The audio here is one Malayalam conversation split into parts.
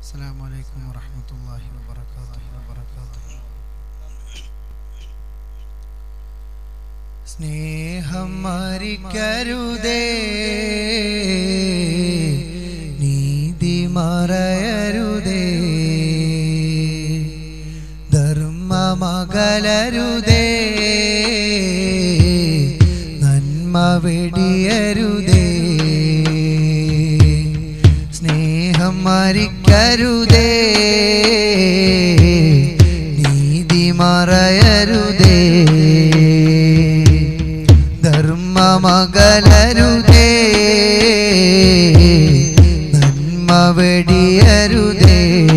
السلام عليكم ورحمة الله وبركاته وبركاته സ്നേഹം മരിക്കരുതേ നീതി മറയരുതേ ധർമ്മമകലരുതേ നന്മ വെടിയരുതേ സ്നേഹം മരിക്കരുതേ നീതി മറയരുതേ ധർമ്മമകലരുതേ നന്മ വെടിയരുതേ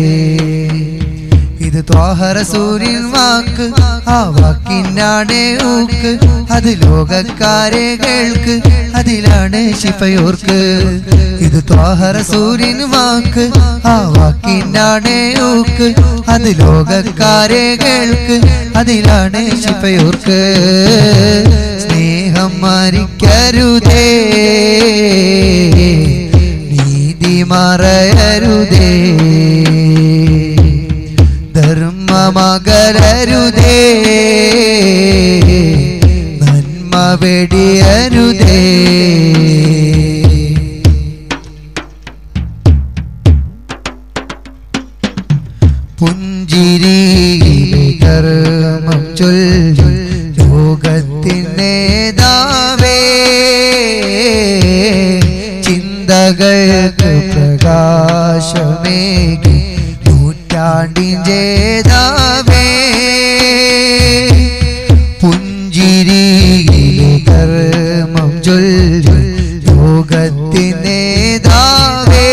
ഇത് ത്വാഹര സൂര്യൻ വാക്ക് ആ വാക്കിനാണ് ഊക്ക് അത് ലോകക്കാരെ കേൾക്ക് അതിലാണ് ശിഫയോർക്ക് ഇത് ത്വാഹര സൂര്യൻ വാക്ക് ആ വാക്കിനാണ് ഊക്ക് അത് ലോകക്കാരെ കേൾക്ക് അതിലാണ് ശിഫയോർക്ക് സ്നേഹം മരിക്കരുതേ നീതി മറയരുതേ ധർമ്മമകലരുതേ നന്മ വെടിയരുതേ പുഞ്ചിരിയിലെ കർമ്മം ചൊല്ലി ലോകത്തിൻ നേതാവേ ചിന്തകൾക്ക് പ്രകാശമേകി നൂറ്റാണ്ടിൻ ജേതാവേ പുഞ്ചിരിയിലെ കർമ്മം ചൊല്ലി ലോകത്തിൻ നേതാവേ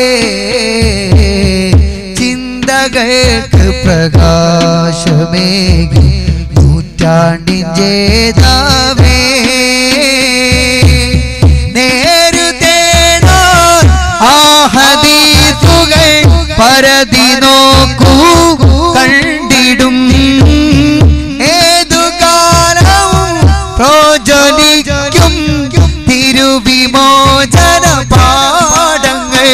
ചിന്തകൾക്ക് പ്രകാശമേകി നൂറ്റാണ്ടിൻ ജേതാവേ നേരു തേടാൻ ആ ഹദീസുകൾ പരതി നോക്കൂ കണ്ടിടും ഏതു കാലവും പ്രോജ്വലിക്കും തിരുവിമോചന പാടങ്ങൾ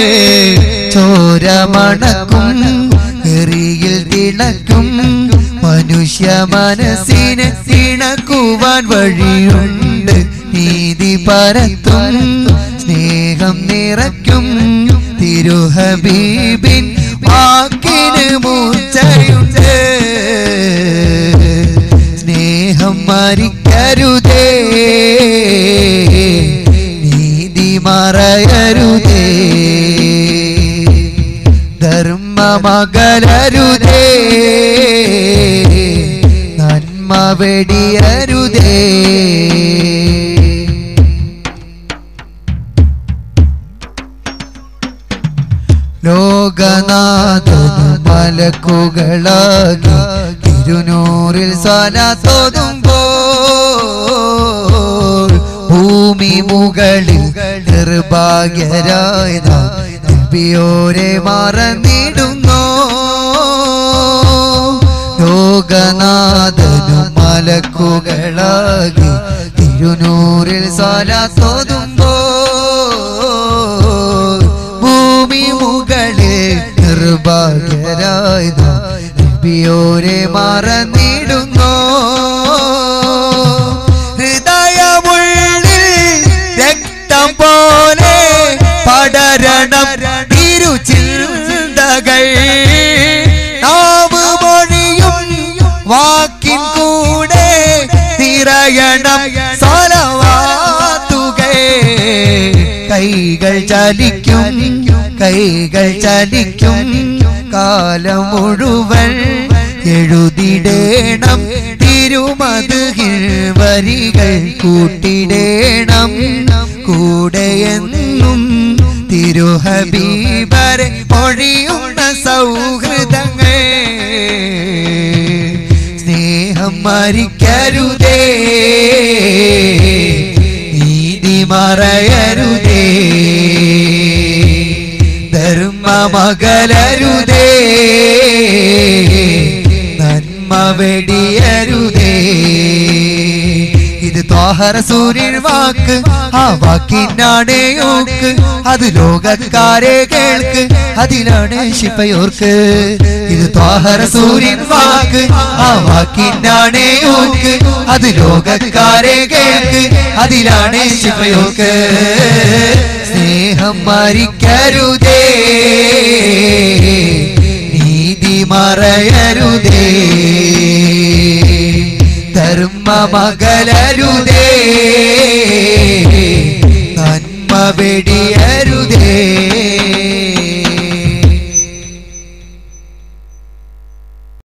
ചോരമണക്കും എറിയിൽ തിളക്കും മനുഷ്യ മനസ്സിനെ തിണക്കുവാൻ വഴിയുണ്ട് നീതി പരത്തും സ്നേഹം നിറയ്ക്കും തിരുഹബീബിൻ വാക്കിന് മൂർച്ചയുണ്ട് സ്നേഹം മരിക്കരുതേ നീതി മറയരുതേ ധർമ്മമകലരുതേ നന്മ വെടിയരുതേ ലോകനാഥന് മലക്കുകളാകി തിരുനൂറിൽ സ്വലാത്തോതുമ്പോൾ ഭൂമി മുകളിൽ നിർഭാഗ്യരായ നബിയോരെ മറന്നിടുന്നു ലോകനാഥനു മലക്കുകളാകി തിരുനൂറിൽ സ്വലാത്തോതുമ്പോൾ ഭൂമി മുകളിൽ നിർഭാഗ്യരായ നബിയോരെ മറന്നിടുന്നു ഹൃദയമുള്ളിൽ രക്തം പോലെ പടരണം തിരുചിന്തകൾ നാവ് മൊഴിയും വാക്കിൻ കൂടെ നിറയണം സ്വലവാത്തുകൾ കൈകൾ ചലിക്കും കൈകൾ ചലിക്കും കാലം മുഴുവൻ എഴുതിടേണം തിരുമതുകിൽ വരികൾ കൂട്ടിടേണം കൂടെയെന്നും തിരുഹബീബരെ പൊഴിയുന്ന സൗഹൃദങ്ങൾ സ്നേഹം മരിക്കരുതേ നീതി മറയരുതേ ധർമ്മമകലരുതേ നന്മ വെടിയരുതേ ഇത് ത്വാ ത്വാഹറസൂരിൻ വാക്ക് ആ വാക്കിനാണ് യോക്ക് അത് ലോകക്കാരെ കേൾക്ക് അതിലാണ് ശിപ്പയോർക്ക് ഇത് ത്വാഹറസൂരിൻ വാക്ക് ആ വാക്കിനാണ് യോക്ക് അത് ലോകക്കാരെ കേൾക്ക് അതിലാണ് ശിപ്പയോർക്ക് സ്നേഹം മരിക്കരുതേ നീതി മറയരുതേ ധർമ്മ മകലരുതേ